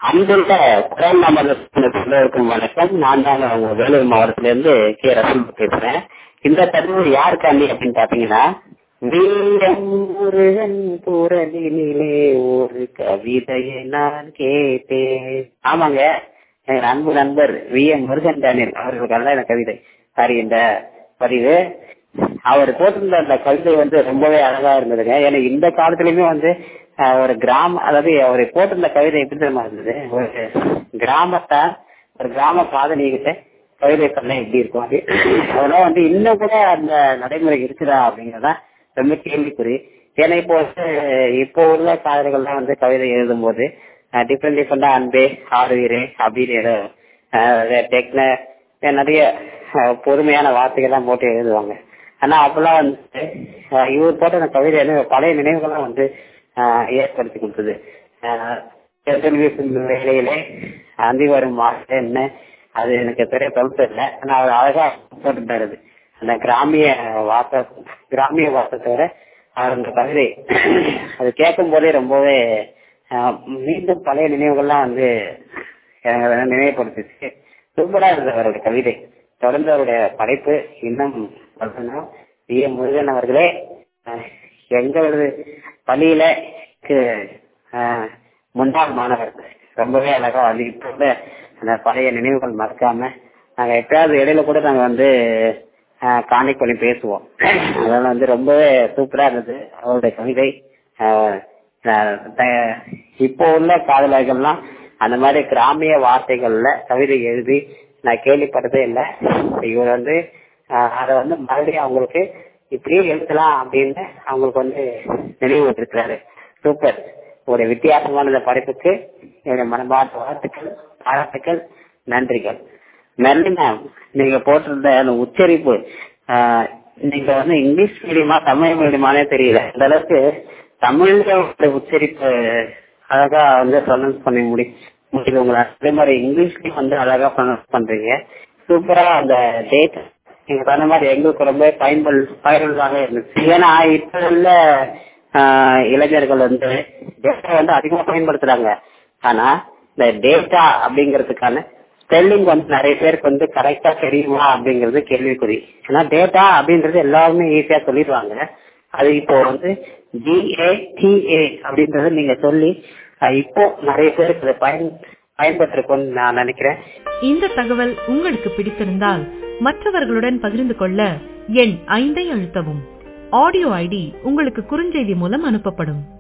அன்புள்ள குரல் நமது வணக்கம் நான் தான் உங்க வேலூர் மாவட்டத்துல இருந்து கே ரசல் பேசுறேன் இந்த தருணம் யாருக்காண்டி அப்படின்னு பாத்தீங்கன்னா வீரம் முருகன் குரலினிலே ஒரு கவிதையை நான் கேட்டேன் ஆமாங்க எங்க அன்பு நண்பர் வி எம் முருகன் டேனியல் அவர்களுக்கான இந்த கவிதை சாரி இந்த பதிவு அவர் போட்டிருந்த அந்த கவிதை வந்து ரொம்பவே அழகா இருந்ததுங்க ஏன்னா இந்த காலத்துலயுமே வந்து ஆஹ், ஒரு கிராம அதாவது அவர் போட்டிருந்த கவிதை எப்படி தெரியுமா இருந்தது ஒரு கிராமத்தை ஒரு கிராம காதலிகிட்ட கவிதை பண்ண எப்படி இருக்கும் அது அதெல்லாம் வந்து இன்னும் கூட அந்த நடைமுறை இருக்குதா அப்படிங்கறதா ரொம்ப கேள்விக்குறி ஏன்னா இப்போ வந்து இப்போ உள்ள காதல்கள்லாம் வந்து கவிதை எழுதும் போது டிஃப்ரெண்ட் டிஃப்ரெண்டா அன்பே ஆறுவீரே அப்படின்னு ஏதோ டெக்ன நிறைய அஹ், பொறுமையான வார்த்தைகள்லாம் போட்டு எழுதுவாங்க ஆனா அப்பெல்லாம் வந்து அஹ், இவர் போட்ட அந்த கவிதை வந்து பழைய நினைவுகள்லாம் வந்து அஹ், ஏற்படுத்தி கொடுத்தது அஹ், டெலிவிஷன் வேலையிலே அந்தி வரும் மாசம் என்ன அது எனக்கு பெரிய கருத்து இல்லை ஆனா அவர் அழகா போட்டுட்டாரு அது. அந்த கிராமிய வாச கிராமிய வாசத்தோட அவர் அந்த கவிதை அது கேட்கும் போதே ரொம்பவே அஹ், மீண்டும் பழைய நினைவுகள்லாம் வந்து அஹ், நினைவுபடுத்துச்சு சூப்பரா இருந்தது அவருடைய கவிதை தொடர்ந்து அவருடைய படைப்பு இன்னும் வளரணும் வி எம் முருகன் அவர்களே அஹ், எங்களது பள்ளியில க்கு, அஹ், முன்னாள் மாணவர் ரொம்பவே அழகா அது இப்ப கூட அந்த பழைய நினைவுகள் மறக்காம நாங்க எப்பயாவது இடையில கூட நாங்க வந்து கான்டெக்ட் பண்ணி பேசுவோம் அதனால வந்து ரொம்பவே சூப்பரா இருந்தது அவருடைய கவிதை அஹ், அஹ், த- இப்போ உள்ள காதலர்கள்லாம் அந்த மாதிரி கிராமிய வார்த்தைகள்ல கவிதை எழுதி நான் கேள்விப்பட்டதே இல்லை இவர் வந்து அஹ், அதை வந்து மறுபடியும் அவங்களுக்கு இப்படியே எழுதலாம் அப்படின்னு அவங்களுக்கு வந்து நினைவு வச்சிருக்கிறாரு சூப்பர் ஒரு வித்தியாசமான இந்த படைப்புக்கு என்னுடைய மனமார்ந்த வாழ்த்துக்கள் பாராட்டுக்கள் நன்றிகள் நன்றி மேம் நீங்க போட்டிருந்த அந்த உச்சரிப்பு ஆஹ், நீங்க வந்து இங்கிலீஷ் மீடியமா தமிழ் மீடியமானே தெரியல அந்த அளவுக்கு தமிழ்ல உள்ள உச்சரிப்பு அழகா வந்து ப்ரொனவுன்ஸ் பண்ணி முடி முடியுது உங்களால அதே மாதிரி இங்கிலீஷ்லயும் வந்து அழகா ப்ரொனவுன்ஸ் பண்றீங்க சூப்பரா அந்த டேட் நீங்க சொன்ன மாதிரி எங்களுக்கு ரொம்ப பயன்படு பயனுள்ளதாக இருந்துச்சு ஏன்னா இப்ப உள்ள ஆஹ், இளைஞர்கள் வந்து டேட்டா வந்து அதிகமா பயன்படுத்துறாங்க ஆனா இந்த டேட்டா அப்படிங்கிறதுக்கான ஸ்பெல்லிங் வந்து நிறைய பேருக்கு வந்து கரெக்டா தெரியுமா அப்படிங்கிறது கேள்விக்குறி ஏன்னா டேட்டா அப்படின்றது எல்லாருமே ஈஸியா சொல்லிடுவாங்க அது இப்போ வந்து ஜிஏடிஏ அப்படின்றத நீங்க சொல்லி அஹ், இப்போ நிறைய பேருக்கு அதை பயன் பயன்பட்டிருக்கும்னு நான் நினைக்கிறேன் இந்த தகவல் உங்களுக்கு பிடித்திருந்தால் மற்றவர்களுடன் பகிர்ந்து கொள்ள எண் ஐந்தை அழுத்தவும் ஆடியோ ஐடி உங்களுக்கு குறுஞ்செய்தி மூலம் அனுப்பப்படும்